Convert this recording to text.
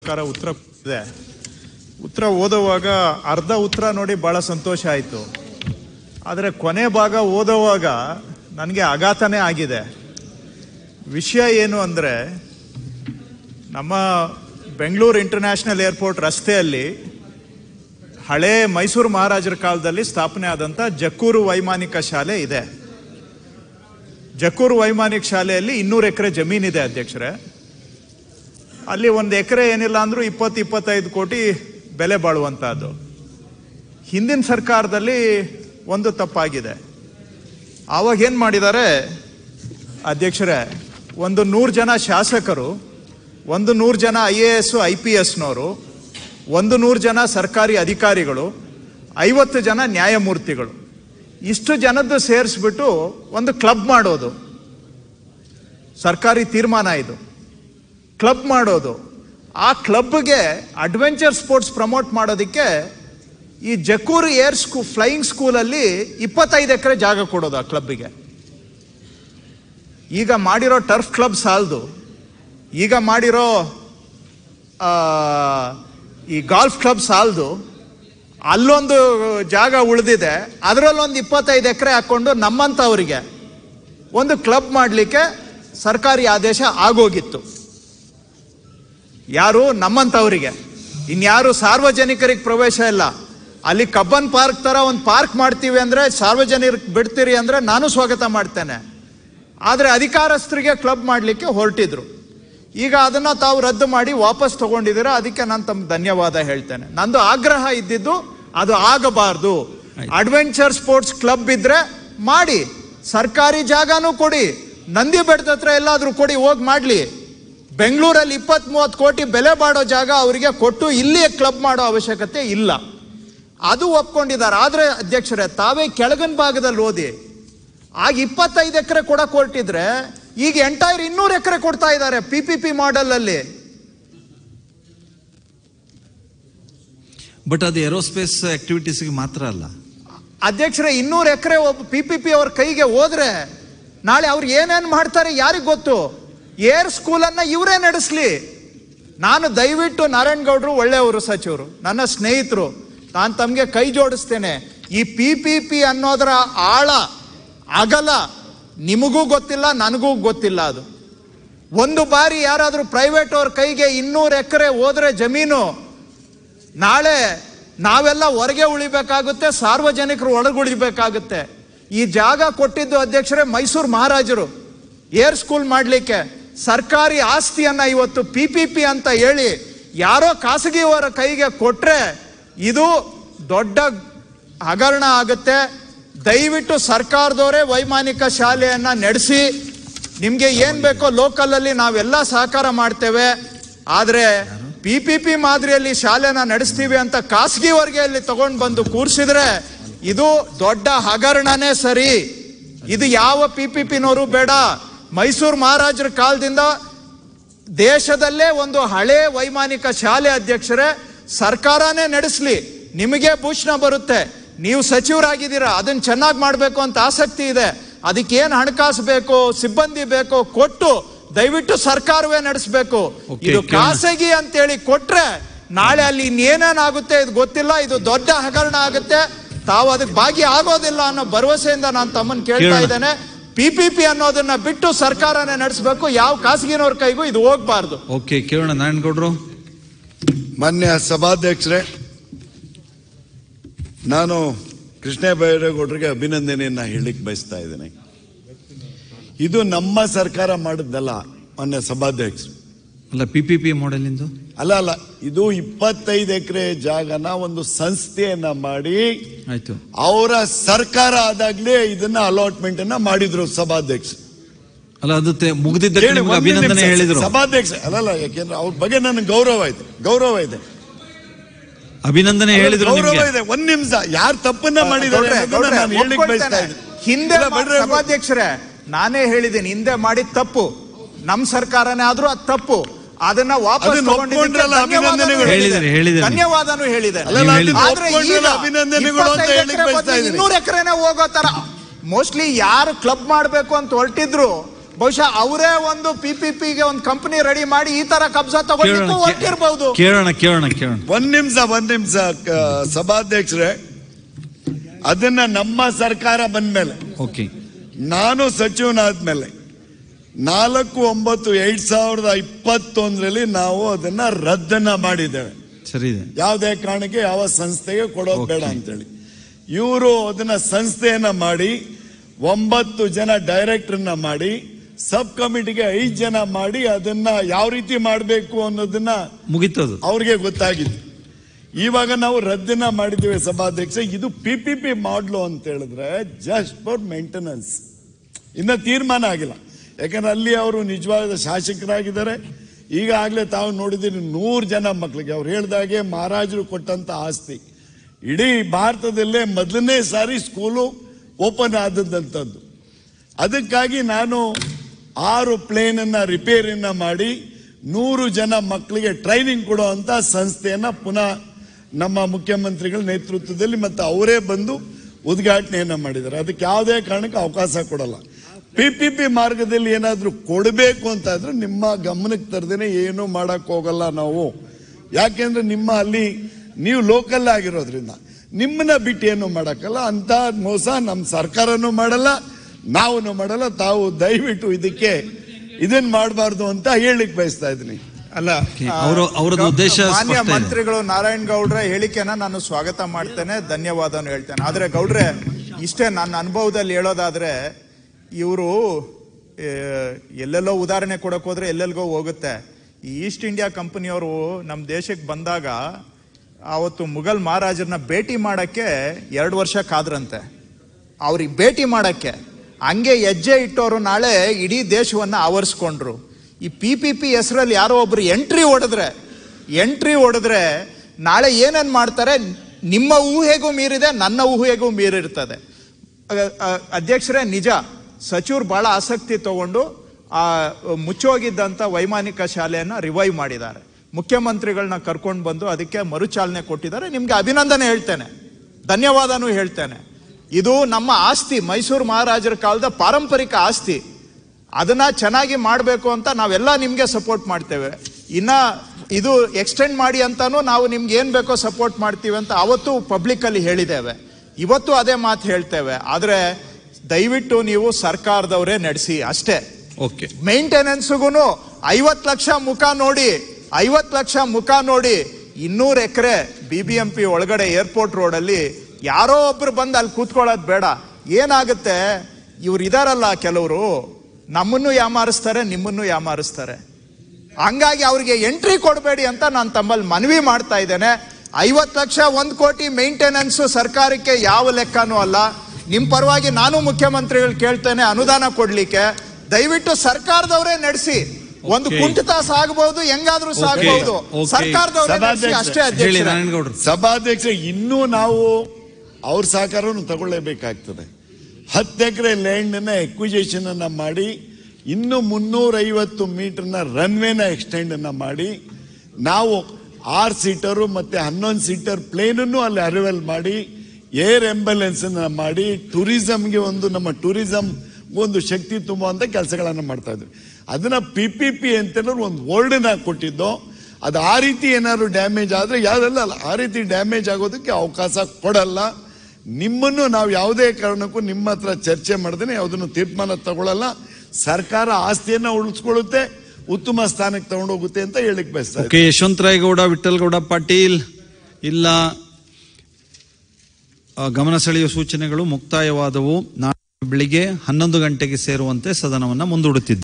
ಪ್ರಕಾರ ಉತ್ತರ ಇದೆ ಉತ್ತರ ಓದುವಾಗ ಅರ್ಧ ಉತ್ತರ ನೋಡಿ ಬಹಳ ಸಂತೋಷ ಆಯಿತು ಆದರೆ ಕೊನೆ ಭಾಗ ಓದುವಾಗ ನನಗೆ ಆಘಾತನೇ ಆಗಿದೆ ವಿಷಯ ಏನು ಅಂದರೆ ನಮ್ಮ ಬೆಂಗಳೂರು ಇಂಟರ್ನ್ಯಾಷನಲ್ ಏರ್ಪೋರ್ಟ್ ರಸ್ತೆಯಲ್ಲಿ ಹಳೇ ಮೈಸೂರು ಮಹಾರಾಜರ ಕಾಲದಲ್ಲಿ ಸ್ಥಾಪನೆ ಆದಂಥ ಜಕ್ಕೂರು ವೈಮಾನಿಕ ಶಾಲೆ ಇದೆ ಜಕ್ಕೂರು ವೈಮಾನಿಕ ಶಾಲೆಯಲ್ಲಿ ಇನ್ನೂರು ಎಕರೆ ಜಮೀನಿದೆ ಅಧ್ಯಕ್ಷರೇ ಅಲ್ಲಿ ಒಂದು ಎಕರೆ ಏನಿಲ್ಲ ಅಂದ್ರೂ ಇಪ್ಪತ್ತು ಇಪ್ಪತ್ತೈದು ಕೋಟಿ ಬೆಲೆ ಬಾಳುವಂತಹದ್ದು ಹಿಂದಿನ ಸರ್ಕಾರದಲ್ಲಿ ಒಂದು ತಪ್ಪಾಗಿದೆ ಆವಾಗ ಏನು ಮಾಡಿದ್ದಾರೆ ಅಧ್ಯಕ್ಷರೇ ಒಂದು ನೂರು ಜನ ಶಾಸಕರು ಒಂದು ನೂರು ಜನ I A S I P ಎಸ್ನವರು ಒಂದು ನೂರು ಜನ ಸರ್ಕಾರಿ ಅಧಿಕಾರಿಗಳು ಐವತ್ತು ಜನ ನ್ಯಾಯಮೂರ್ತಿಗಳು ಇಷ್ಟು ಜನದ್ದು ಸೇರಿಸ್ಬಿಟ್ಟು ಒಂದು ಕ್ಲಬ್ ಮಾಡೋದು ಸರ್ಕಾರಿ ತೀರ್ಮಾನ ಇದು ಕ್ಲಬ್ ಮಾಡೋದು ಆ ಕ್ಲಬ್ಗೆ ಅಡ್ವೆಂಚರ್ ಸ್ಪೋರ್ಟ್ಸ್ ಪ್ರಮೋಟ್ ಮಾಡೋದಕ್ಕೆ ಈ ಜಕ್ಕೂರು ಏರ್ ಸ್ಕೂ ಫ್ಲೈಯಿಂಗ್ ಸ್ಕೂಲಲ್ಲಿ ಇಪ್ಪತ್ತೈದು ಎಕರೆ ಜಾಗ ಕೊಡೋದು ಆ ಕ್ಲಬ್ಬಿಗೆ ಈಗ ಮಾಡಿರೋ ಟರ್ಫ್ ಕ್ಲಬ್ ಸಾಲದು ಈಗ ಮಾಡಿರೋ ಆ, ಈ ಗಾಲ್ಫ್ ಕ್ಲಬ್ ಸಾಲದು ಅಲ್ಲೊಂದು ಜಾಗ ಉಳಿದಿದೆ ಅದರಲ್ಲೊಂದು ಇಪ್ಪತ್ತೈದು ಎಕರೆ ಹಾಕ್ಕೊಂಡು ನಮ್ಮಂಥವರಿಗೆ ಒಂದು ಕ್ಲಬ್ ಮಾಡಲಿಕ್ಕೆ ಸರ್ಕಾರಿ ಆದೇಶ ಆಗೋಗಿತ್ತು ಯಾರು ನಮ್ಮಂಥವರಿಗೆ ಇನ್ಯಾರು ಸಾರ್ವಜನಿಕರಿಗೆ ಪ್ರವೇಶ ಇಲ್ಲ ಅಲ್ಲಿ ಕಬ್ಬನ್ ಪಾರ್ಕ್ ತರ ಒಂದು ಪಾರ್ಕ್ ಮಾಡ್ತೀವಿ ಅಂದ್ರೆ ಸಾರ್ವಜನಿಕರಿಗೆ ಬಿಡ್ತೀರಿ ಅಂದ್ರೆ ನಾನು ಸ್ವಾಗತ ಮಾಡ್ತೇನೆ ಆದರೆ ಅಧಿಕಾರಸ್ಥರಿಗೆ ಕ್ಲಬ್ ಮಾಡಲಿಕ್ಕೆ ಹೊರಟಿದ್ರು ಈಗ ಅದನ್ನ ತಾವು ರದ್ದು ಮಾಡಿ ವಾಪಸ್ ತಗೊಂಡಿದ್ದೀರಾ ಅದಕ್ಕೆ ನಾನು ತಮ್ಗೆ ಧನ್ಯವಾದ ಹೇಳ್ತೇನೆ ನಂದು ಆಗ್ರಹ ಇದ್ದಿದ್ದು ಅದು ಆಗಬಾರ್ದು ಅಡ್ವೆಂಚರ್ ಸ್ಪೋರ್ಟ್ಸ್ ಕ್ಲಬ್ ಇದ್ರೆ ಮಾಡಿ ಸರ್ಕಾರಿ ಜಾಗನೂ ಕೊಡಿ ನಂದಿ ಬೆಟ್ಟದ ಹತ್ರ ಎಲ್ಲಾದ್ರೂ ಕೊಡಿ ಹೋಗಿ ಮಾಡ್ಲಿ ಬೆಂಗಳೂರಲ್ಲಿ ಇಪ್ಪತ್ತ್ ಮೂವತ್ತು ಕೋಟಿ ಬೆಲೆ ಬಾಡೋ ಜಾಗ ಅವರಿಗೆ ಕೊಟ್ಟು ಇಲ್ಲಿಯೇ ಕ್ಲಬ್ ಮಾಡೋ ಅವಶ್ಯಕತೆ ಇಲ್ಲ ಅದು ಒಪ್ಕೊಂಡಿದ್ದಾರೆ ಆದ್ರೆ ಅಧ್ಯಕ್ಷರೇ ತಾವೇ ಕೆಳಗಿನ ಭಾಗದಲ್ಲಿ ಓದಿ ಆಗ ಇಪ್ಪತ್ತೈದು ಎಕರೆ ಕೊಡಕ್ ಹೊರಟಿದ್ರೆ ಈಗ ಎಂಟೈರ್ ಇನ್ನೂರು ಎಕರೆ ಕೊಡ್ತಾ ಇದ್ದಾರೆ ಪಿ ಪಿ ಪಿ ಮಾಡೆಲ್ ಅಲ್ಲಿ ಬಟ್ ಅದು ಏರೋಸ್ಪೇಸ್ ಆಕ್ಟಿವಿಟೀಸ್ಗೆ ಮಾತ್ರ ಅಲ್ಲ ಅಧ್ಯಕ್ಷರೇ ಇನ್ನೂರು ಎಕರೆ ಒಬ್ಬ ಪಿ ಪಿ ಪಿ ಅವ್ರ ಕೈಗೆ ಹೋದ್ರೆ ನಾಳೆ ಅವ್ರು ಏನೇನ್ ಮಾಡ್ತಾರೆ ಯಾರಿಗ್ ಗೊತ್ತು ಏರ್ ಸ್ಕೂಲನ್ನ ಇವರೇ ನಡೆಸ್ಲಿ ನಾನು ದಯವಿಟ್ಟು ನಾರಾಯಣಗೌಡರು ಒಳ್ಳೆಯವರು ಸಚಿವರು ನನ್ನ ಸ್ನೇಹಿತರು ನಾನು ತಮಗೆ ಕೈ ಜೋಡಿಸ್ತೇನೆ ಈ ಪಿ ಪಿ ಪಿ ಅನ್ನೋದರ ಆಳ ಅಗಲ ನಿಮಗೂ ಗೊತ್ತಿಲ್ಲ ನನಗೂ ಗೊತ್ತಿಲ್ಲ ಅದು ಒಂದು ಬಾರಿ ಯಾರಾದರೂ ಪ್ರೈವೇಟ್ ಅವ್ರ ಕೈಗೆ ಇನ್ನೂರು ಎಕರೆ ಹೋದ್ರೆ ಜಮೀನು ನಾಳೆ ನಾವೆಲ್ಲ ಹೊರಗೆ ಉಳಿಬೇಕಾಗುತ್ತೆ ಸಾರ್ವಜನಿಕರು ಒಳಗುಳಿಬೇಕಾಗುತ್ತೆ ಈ ಜಾಗ ಕೊಟ್ಟಿದ್ದು ಅಧ್ಯಕ್ಷರೇ ಮೈಸೂರು ಮಹಾರಾಜರು ಏರ್ ಸ್ಕೂಲ್ ಮಾಡಲಿಕ್ಕೆ ಸರ್ಕಾರಿ ಆಸ್ತಿಯನ್ನ ಇವತ್ತು ಪಿ ಪಿ ಪಿ ಅಂತ ಹೇಳಿ ಯಾರೋ ಖಾಸಗಿಯವರ ಕೈಗೆ ಕೊಟ್ರೆ ಇದು ದೊಡ್ಡ ಹಗರಣ ಆಗುತ್ತೆ ದಯವಿಟ್ಟು ಸರ್ಕಾರದವರೇ ವೈಮಾನಿಕ ಶಾಲೆಯನ್ನ ನಡೆಸಿ ನಿಮ್ಗೆ ಏನ್ ಬೇಕೋ ಲೋಕಲ್ ಅಲ್ಲಿ ನಾವೆಲ್ಲ ಸಹಕಾರ ಮಾಡ್ತೇವೆ ಆದ್ರೆ ಪಿ ಪಿ ಪಿ ಮಾದರಿಯಲ್ಲಿ ಶಾಲೆನ ನಡೆಸ್ತೀವಿ ಅಂತ ಖಾಸಗಿ ವರ್ಗದಲ್ಲಿ ತಗೊಂಡ್ ಬಂದು ಕೂರ್ಸಿದ್ರೆ ಇದು ದೊಡ್ಡ ಹಗರಣನೇ ಸರಿ ಇದು ಯಾವ ಪಿ ಪಿ ಪಿನವರು ಬೇಡ ಮೈಸೂರು ಮಹಾರಾಜರ ಕಾಲದಿಂದ ದೇಶದಲ್ಲೇ ಒಂದು ಹಳೆ ವೈಮಾನಿಕ ಶಾಲೆ ಅಧ್ಯಕ್ಷರೇ ಸರ್ಕಾರನೇ ನಡೆಸಲಿ ನಿಮಗೆ ಭೂಷಣ ಬರುತ್ತೆ ನೀವು ಸಚಿವರಾಗಿದ್ದೀರಾ ಅದನ್ನ ಚೆನ್ನಾಗಿ ಮಾಡಬೇಕು ಅಂತ ಆಸಕ್ತಿ ಇದೆ ಅದಕ್ಕೆ ಏನು ಹಣಕಾಸು ಬೇಕು ಸಿಬ್ಬಂದಿ ಬೇಕು ಕೊಟ್ಟು ದಯವಿಟ್ಟು ಸರ್ಕಾರವೇ ನಡೆಸಬೇಕು Okay, ಇದು ಕೇಳೋಣ. ಖಾಸಗಿ ಅಂತೇಳಿ ಕೊಟ್ರೆ ನಾಳೆ ಅಲ್ಲಿ ಇನ್ನೇನೇನಾಗುತ್ತೆ ಇದು ಗೊತ್ತಿಲ್ಲ ಇದು ದೊಡ್ಡ ಹಗರಣ ಆಗುತ್ತೆ ತಾವು ಅದಕ್ಕೆ ಭಾಗಿ ಆಗೋದಿಲ್ಲ ಅನ್ನೋ ಭರವಸೆಯಿಂದ ನಾನು ತಮ್ಮನ್ನು ಕೇಳ್ತಾ ಕೇಳೋಣ. ಇದ್ದೇನೆ ಪಿ ಪಿ ಪಿ ಅನ್ನೋದನ್ನ ಬಿಟ್ಟು ಸರ್ಕಾರನೇ ನಡೆಸಬೇಕು ಯಾವ ಖಾಸಗಿನವ್ರ ಕೈಗೂ ಇದು ಹೋಗ್ಬಾರ್ದು ಓಕೆ ಕೇಳೋಣ ನಾರಾಯಣಗೌಡರು ಮಾನ್ಯ ಸಭಾಧ್ಯಕ್ಷರೇ ನಾನು ಕೃಷ್ಣ ಬೈರೇಗೌಡರಿಗೆ ಅಭಿನಂದನೆಯನ್ನ ಹೇಳಿಕ್ ಬಯಸ್ತಾ ಇದ್ದೇನೆ ಇದು ನಮ್ಮ ಸರ್ಕಾರ ಮಾಡಿದ್ದಲ್ಲ ಮಾನ್ಯ ಸಭಾಧ್ಯಕ್ಷರು ಅಲ್ಲ ಪಿ ಪಿ ಪಿ ಇಂದು ಅಲ್ಲ ಅಲ್ಲ ಇದು ಇಪ್ಪತ್ತೈದು ಎಕರೆ ಜಾಗನ ಒಂದು ಸಂಸ್ಥೆಯನ್ನ ಮಾಡಿ ಆಯ್ತು ಅವರ ಸರ್ಕಾರ ಆದಾಗ್ಲೇ ಇದನ್ನ ಅಲಾಟ್ಮೆಂಟ್ ಅನ್ನ ಮಾಡಿದ್ರು ಸಭಾಧ್ಯಕ್ಷರು ಅಲ್ಲ ಅದು ತೆ- ಮುಗ್ದಿದ್ದಕ್ಕೆ ಹೇಳಿ, ನಿಮ್ಗೆ ಒಂದೇ ಅಭಿನಂದನೆ ನಿಮಿಷ. ಹೇಳಿದ್ರು ಸಭಾಧ್ಯಕ್ಷ ಅಲ್ಲಲ್ಲ ಯಾಕೆಂದ್ರೆ ಅವ್ರ ಬಗ್ಗೆ ನನಗೆ ಗೌರವ ಇದೆ ಗೌರವ ಇದೆ ಅಭಿನಂದನೆ ಹೇಳಿದ್ರು ಗೌರವ ನಿಮ್ಗೆ ಇದೆ ಒಂದ್ ನಿಮಿಷ ಯಾರು ತಪ್ಪನ್ನ ಮಾಡಿದ್ದಾರೆ ಗೌಡ್ರೆ, ಅನ್ನೋದನ್ನ ಗೌಡ್ರೆ, ನಾನು ಹೇಳಿಕ್ ಬಯಸ್ತಾ ಒಪ್ಕೊಳ್ತೇನೆ. ಇದ್ದೀನಿ ಹಿಂದೆ ಇಲ್ಲ, ಬಿಡ್ರಿ, ಸಭಾಧ್ಯಕ್ಷರೇ ನಾನೇ ಹೇಳಿದ್ದೀನಿ ಹಿಂದೆ ಮಾಡಿದ ತಪ್ಪು ನಮ್ ಸರ್ಕಾರನೇ ಆದ್ರೂ ಅದು ತಪ್ಪು ಅದನ್ನ ವಾಪಸ್ ಅದನ್ನ ತಗೊಂಡಿದ್ದಕ್ಕೆ ಒಪ್ಕೊಂಡ್ರಲ್ಲ, ಧನ್ಯವಾದನೂ ಅಭಿನಂದನೆಗಳು. ಹೇಳಿದೆ. ಹೇಳಿದ್ದೀರಿ, ಹೇಳಿದ್ದೀರಿ. ಧನ್ಯವಾದನೂ ಹೇಳಿದೆ ಅಲ್ಲ, ಅಲ್ಲ, ನೀವು ಅದನ್ನ ಆದ್ರೆ ಒಪ್ಕೊಂಡ್ರಲ್ಲ, ಈಗ ಅಭಿನಂದನೆಗಳು ಅಂತ 25 ಹೇಳಿಕ್ ಎಕರೆ ಬಯಸ್ತಾ ಬದಲು ಇದ್ದೀನಿ ಇನ್ನೂರು ಎಕರೆನೆ ಹೋಗೋ ತರ ಮೋಸ್ಟ್ಲಿ ಯಾರು ಕ್ಲಬ್ ಮಾಡ್ಬೇಕು ಅಂತ ಹೊರಟಿದ್ರು ಬಹುಶಃ ಅವರೇ ಒಂದು ಪಿ ಪಿ ಪಿಗೆ ಒಂದು ಕಂಪನಿ ರೆಡಿ ಮಾಡಿ ಈ ತರ ಕಬ್ಜಾ ತಗೊಂಡಿದ್ದು ಕೇಳೋಣ ಹೊರಟಿರ್ಬಹುದು ಕೇಳೋಣ ಕೇಳೋಣ ಕೇಳೋಣ ಒಂದ್ ನಿಮಿಷ ಒಂದ್ ನಿಮಿಷ ಕ- ಸಭಾಧ್ಯಕ್ಷರೇ ಅದನ್ನ ನಮ್ಮ ಸರ್ಕಾರ ಬಂದ್ಮೇಲೆ ಓಕೆ ನಾನು ಸಚಿವನಾದ್ಮೇಲೆ ನಾಲ್ಕು ಒಂಬತ್ತು ಎರಡ್ ಸಾವಿರದ ಇಪ್ಪತ್ತೊಂದರಲ್ಲಿ ನಾವು ಅದನ್ನ ರದ್ದನ್ನ ಮಾಡಿದ್ದೇವೆ ಸರಿ ಇದೆ ಯಾವುದೇ ಕಾರಣಕ್ಕೆ ಯಾವ ಸಂಸ್ಥೆಗೆ ಕೊಡೋದು ಬೇಡ Okay. ಅಂತೇಳಿ ಇವರು ಅದನ್ನ ಸಂಸ್ಥೆಯನ್ನ ಮಾಡಿ ಒಂಬತ್ತು ಜನ ಡೈರೆಕ್ಟರ್ನ ಮಾಡಿ ಸಬ್ ಕಮಿಟಿಗೆ ಐದು ಜನ ಮಾಡಿ ಅದನ್ನ ಯಾವ ರೀತಿ ಮಾಡಬೇಕು ಅನ್ನೋದನ್ನ ಮುಗೀತದು ಅವ್ರಿಗೆ ಗೊತ್ತಾಗಿತ್ತು ಇವಾಗ ನಾವು ರದ್ದನ್ನ ಮಾಡಿದ್ದೇವೆ ಸಭಾಧ್ಯಕ್ಷ ಇದು ಪಿ ಪಿ ಪಿ ಮಾಡ್ಲು ಅಂತ ಹೇಳಿದ್ರೆ ಜಸ್ಟ್ ಫಾರ್ ಮೇಂಟೆನೆನ್ಸ್ ಇನ್ನ ತೀರ್ಮಾನ ಆಗಿಲ್ಲ ಯಾಕಂದ್ರೆ ಅಲ್ಲಿ ಅವರು ನಿಜವಾದ ಶಾಸಕರಾಗಿದ್ದಾರೆ ಈಗಾಗಲೇ ತಾವು ನೋಡಿದ್ದೀರಿ ನೂರು ಜನ ಮಕ್ಕಳಿಗೆ ಅವ್ರು ಹೇಳ್ದಾಗೆ ಮಹಾರಾಜರು ಕೊಟ್ಟಂತ ಆಸ್ತಿ ಇಡೀ ಭಾರತದಲ್ಲೇ ಮೊದಲನೇ ಸಾರಿ ಸ್ಕೂಲು ಓಪನ್ ಆದದ್ದಂಥದ್ದು ಅದಕ್ಕಾಗಿ ನಾನು ಆರು ಪ್ಲೇನನ್ನ ರಿಪೇರಿಯನ್ನ ಮಾಡಿ ನೂರು ಜನ ಮಕ್ಕಳಿಗೆ ಟ್ರೈನಿಂಗ್ ಕೊಡುವಂತ ಸಂಸ್ಥೆಯನ್ನ ಪುನಃ ನಮ್ಮ ಮುಖ್ಯಮಂತ್ರಿಗಳ ನೇತೃತ್ವದಲ್ಲಿ ಮತ್ತು ಅವರೇ ಬಂದು ಉದ್ಘಾಟನೆಯನ್ನ ಮಾಡಿದ್ದಾರೆ ಅದಕ್ಕೆ ಯಾವುದೇ ಕಾರಣಕ್ಕೆ ಅವಕಾಶ ಕೊಡಲ್ಲ ಪಿ ಪಿ ಪಿ ಮಾರ್ಗದಲ್ಲಿ ಏನಾದರೂ ಕೊಡಬೇಕು ಅಂತ ಇದ್ರೆ ನಿಮ್ಮ ಗಮನಕ್ಕೆ ತರದೇನೆ ಏನು ಮಾಡಕ್ ಹೋಗಲ್ಲ ನಾವು ಯಾಕೆಂದ್ರೆ ನಿಮ್ಮ ಅಲ್ಲಿ ನೀವು ಲೋಕಲ್ ಆಗಿರೋದ್ರಿಂದ ನಿಮ್ಮನ್ನ ಬಿಟ್ಟು ಏನು ಮಾಡಕ್ಕಲ್ಲ ಅಂತ ಮೋಸ ನಮ್ಮ ಸರ್ಕಾರನೂ ಮಾಡಲ್ಲ ನಾವು ಮಾಡಲ್ಲ ತಾವು ದಯವಿಟ್ಟು ಇದಕ್ಕೆ ಇದನ್ನ ಮಾಡಬಾರ್ದು ಅಂತ ಹೇಳಿಕ್ ಬಯಸ್ತಾ ಇದ್ದೀನಿ ಅಲ್ಲ Okay. ಅವ್ರು- ಅವ್ರದ್ದು ಉದ್ದೇಶ ಮಾನ್ಯ ಸ್ಪಷ್ಟ ಇದೆ. ಮಂತ್ರಿಗಳು ನಾರಾಯಣ್ ಗೌಡ್ರ ಹೇಳಿಕೆನ ನಾನು ಸ್ವಾಗತ ಮಾಡ್ತೇನೆ ಧನ್ಯವಾದನು ಹೇಳ್ತೇನೆ ಆದ್ರೆ ಗೌಡ್ರೆ ಇಷ್ಟೇ ನನ್ನ ಅನುಭವದಲ್ಲಿ ಹೇಳೋದಾದ್ರೆ ಇವರು ಎಲ್ಲೆಲ್ಲೋ ಉದಾಹರಣೆ ಕೊಡಕ್ ಹೋದ್ರೆ ಎಲ್ಲೆಲ್ಗೋ ಹೋಗುತ್ತೆ ಈ ಈಸ್ಟ್ ಇಂಡಿಯಾ ಕಂಪನಿಯವರು ನಮ್ಮ ದೇಶಕ್ಕೆ ಬಂದಾಗ ಅವತ್ತು ಮುಘಲ್ ಮಹಾರಾಜರನ್ನ ಭೇಟಿ ಮಾಡಕ್ಕೆ ಎರಡು ವರ್ಷ ಕಾದ್ರಂತೆ ಅವ್ರಿಗೆ ಭೇಟಿ ಮಾಡಕ್ಕೆ ಹಂಗೆ ಹೆಜ್ಜೆ ಇಟ್ಟವರು ನಾಳೆ ಇಡೀ ದೇಶವನ್ನ ಆವರಿಸ್ಕೊಂಡ್ರು ಈ ಪಿ ಪಿ ಪಿ ಹೆಸರಲ್ಲಿ ಯಾರೋ ಒಬ್ರು ಎಂಟ್ರಿ ಹೊಡೆದ್ರೆ ಎಂಟ್ರಿ ಹೊಡೆದ್ರೆ ನಾಳೆ ಏನೇನ್ ಮಾಡ್ತಾರೆ ನಿಮ್ಮ ಊಹೆಗೂ ಮೀರಿದೆ ನನ್ನ ಊಹೆಗೂ ಮೀರಿರ್ತದೆ ಅ- ಅ- ಅಧ್ಯಕ್ಷರೇ ನಿಜ ಸಚಿವರು ಬಹಳ ಆಸಕ್ತಿ ತಗೊಂಡು ಆ ಮುಚ್ಚೋಗಿದ್ದಂಥ ವೈಮಾನಿಕ ಶಾಲೆಯನ್ನ ರಿವೈವ್ ಮಾಡಿದ್ದಾರೆ ಮುಖ್ಯಮಂತ್ರಿಗಳನ್ನ ಕರ್ಕೊಂಡು ಬಂದು ಅದಕ್ಕೆ ಮರುಚಾಲನೆ ಕೊಟ್ಟಿದ್ದಾರೆ ನಿಮ್ಗೆ ಅಭಿನಂದನೆ ಹೇಳ್ತೇನೆ ಧನ್ಯವಾದನೂ ಹೇಳ್ತೇನೆ ಇದು ನಮ್ಮ ಆಸ್ತಿ ಮೈಸೂರು ಮಹಾರಾಜರ ಕಾಲದ ಪಾರಂಪರಿಕ ಆಸ್ತಿ ಅದನ್ನ ಚೆನ್ನಾಗಿ ಮಾಡಬೇಕು ಅಂತ ನಾವೆಲ್ಲ ನಿಮ್ಗೆ ಸಪೋರ್ಟ್ ಮಾಡ್ತೇವೆ ಇನ್ನ ಇದು ಎಕ್ಸ್ಟೆಂಡ್ ಮಾಡಿ ಅಂತಾನು ನಾವು ನಿಮ್ಗೆ ಏನ್ ಬೇಕೋ ಸಪೋರ್ಟ್ ಮಾಡ್ತೀವಿ ಅಂತ ಅವತ್ತು ಪಬ್ಲಿಕ್ ಅಲ್ಲಿ ಹೇಳಿದ್ದೇವೆ ಇವತ್ತು ಅದೇ ಮಾತು ಹೇಳ್ತೇವೆ ಆದ್ರೆ ದಯವಿಟ್ಟು ನೀವು ಸರ್ಕಾರದವರೇ ನಡೆಸಿ ಅಷ್ಟೇ ಓಕೆ ಮೇಂಟೆನೆನ್ಸ್ಗೂ ಐವತ್ತು ಲಕ್ಷ ಮುಖ ನೋಡಿ ಐವತ್ತು ಲಕ್ಷ ಮುಖ ನೋಡಿ ಇನ್ನೂರು ಎಕರೆ ಬಿ ಬಿ ಎಂ ಪಿ ಒಳಗಡೆ ಏರ್ಪೋರ್ಟ್ ರೋಡಲ್ಲಿ ಯಾರೋ ಒಬ್ರು ಬಂದು ಅಲ್ಲಿ ಕೂತ್ಕೊಳ್ಳೋದು ಬೇಡ ಏನಾಗುತ್ತೆ ಇವ್ರು ಇದಾರಲ್ಲ ಕೆಲವರು ನಮ್ಮನ್ನು ಯಾಮಾರಿಸ್ತಾರೆ ನಿಮ್ಮನ್ನು ಯಾಮಾರಿಸ್ತಾರೆ ಹಂಗಾಗಿ ಅವ್ರಿಗೆ ಎಂಟ್ರಿ ಕೊಡಬೇಡಿ ಅಂತ ನಾನು ತಮ್ಮಲ್ಲಿ ಮನವಿ ಮಾಡ್ತಾ ಇದ್ದೇನೆ ಐವತ್ತು ಲಕ್ಷ ಒಂದು ಕೋಟಿ ಮೇಂಟೆನೆನ್ಸ್ ಸರ್ಕಾರಕ್ಕೆ ಯಾವ ಲೆಕ್ಕನೂ ಅಲ್ಲ ನಿಮ್ಮ ಪರವಾಗಿ ನಾನು ಮುಖ್ಯಮಂತ್ರಿಗಳು ಕೇಳ್ತೇನೆ ಅನುದಾನ ಕೊಡ್ಲಿಕ್ಕೆ ದಯವಿಟ್ಟು ಸರ್ಕಾರದವರೇ ನಡೆಸಿ ಒಂದು Okay. ಕುಂಠಿತ ಸಾಗಬಹುದು ಹೆಂಗಾದ್ರೂ ಸಾಗಬಹುದು Okay. ಸರ್ಕಾರದವರೇ ನಡೆಸಿ ಅಷ್ಟೇ ಹೇಳಿ ಅಧ್ಯಕ್ಷರೇ ನಾರಾಯಣಗೌಡ್ರು ಸಭಾಧ್ಯಕ್ಷ ಇನ್ನೂ ನಾವು ಅವ್ರ ಸಹಕಾರವನ್ನು ತಗೊಳ್ಳೇಬೇಕಾಗ್ತದೆ ಹತ್ತು ಎಕರೆ ಲ್ಯಾಂಡನ್ನ ಎಕ್ವಿಜೇಷನ್ ಅನ್ನ ಮಾಡಿ ಇನ್ನು ಮುನ್ನೂರೈವತ್ತು ಮೀಟರ್ನ ರನ್ವೇನ ಎಕ್ಸ್ಟೆಂಡ್ ಅನ್ನ ಮಾಡಿ ನಾವು ಆರು ಸೀಟರು ಮತ್ತೆ ಹನ್ನೊಂದು ಸೀಟರ್ ಪ್ಲೇನನ್ನು ಅಲ್ಲಿ ಅರಿವಲ್ ಮಾಡಿ ಏರ್ ಆಂಬ್ಯುಲೆನ್ಸ್ ಅನ್ನ ಮಾಡಿ ಟೂರಿಸಂಗೆ ಒಂದು ನಮ್ಮ ಟೂರಿಸಂ ಒಂದು ಶಕ್ತಿ ತುಂಬುವಂತ ಕೆಲಸಗಳನ್ನ ಮಾಡ್ತಾ ಇದ್ವಿ ಅದನ್ನ ಪಿ ಪಿ ಪಿ ಅಂತೇಳಿ ಒಂದು ವರ್ಡ್ನ ಕೊಟ್ಟಿದ್ದು ಅದು ಆ ರೀತಿ ಏನಾದ್ರು ಡ್ಯಾಮೇಜ್ ಆದ್ರೆ ಯಾವ್ದಲ್ಲ ಅಲ್ಲ ಆ ರೀತಿ ಡ್ಯಾಮೇಜ್ ಆಗೋದಕ್ಕೆ ಅವಕಾಶ ಕೊಡಲ್ಲ ನಿಮ್ಮನ್ನು ನಾವು ಯಾವುದೇ ಕಾರಣಕ್ಕೂ ನಿಮ್ಮ ಹತ್ರ ಚರ್ಚೆ ಮಾಡ್ದೇನೆ ಯಾವುದನ್ನು ತೀರ್ಮಾನ ತಗೊಳ್ಳಲ್ಲ ಸರ್ಕಾರ ಆಸ್ತಿಯನ್ನ ಉಳಿಸ್ಕೊಳ್ಳುತ್ತೆ ಉತ್ತಮ ಸ್ಥಾನಕ್ಕೆ ತಗೊಂಡೋಗುತ್ತೆ ಅಂತ ಹೇಳಿಕ್ ಬಯಸ್ತಾ ಇದ್ದೀನಿ. ಓಕೆ ಯಶವಂತರಾಯಗೌಡ ವಿಠಲ್ಗೌಡ ಪಾಟೀಲ್ ಇಲ್ಲ ಆ, ಗಮನ ಸೆಳೆಯುವ ಸೂಚನೆಗಳು ಮುಕ್ತಾಯವಾದವು ನಾಳೆ ಬೆಳಿಗ್ಗೆ ಹನ್ನೊಂದು ಗಂಟೆಗೆ ಸೇರುವಂತೆ ಸದನವನ್ನ ಮುಂದೂಡುತ್ತಿದ್ದೇವೆ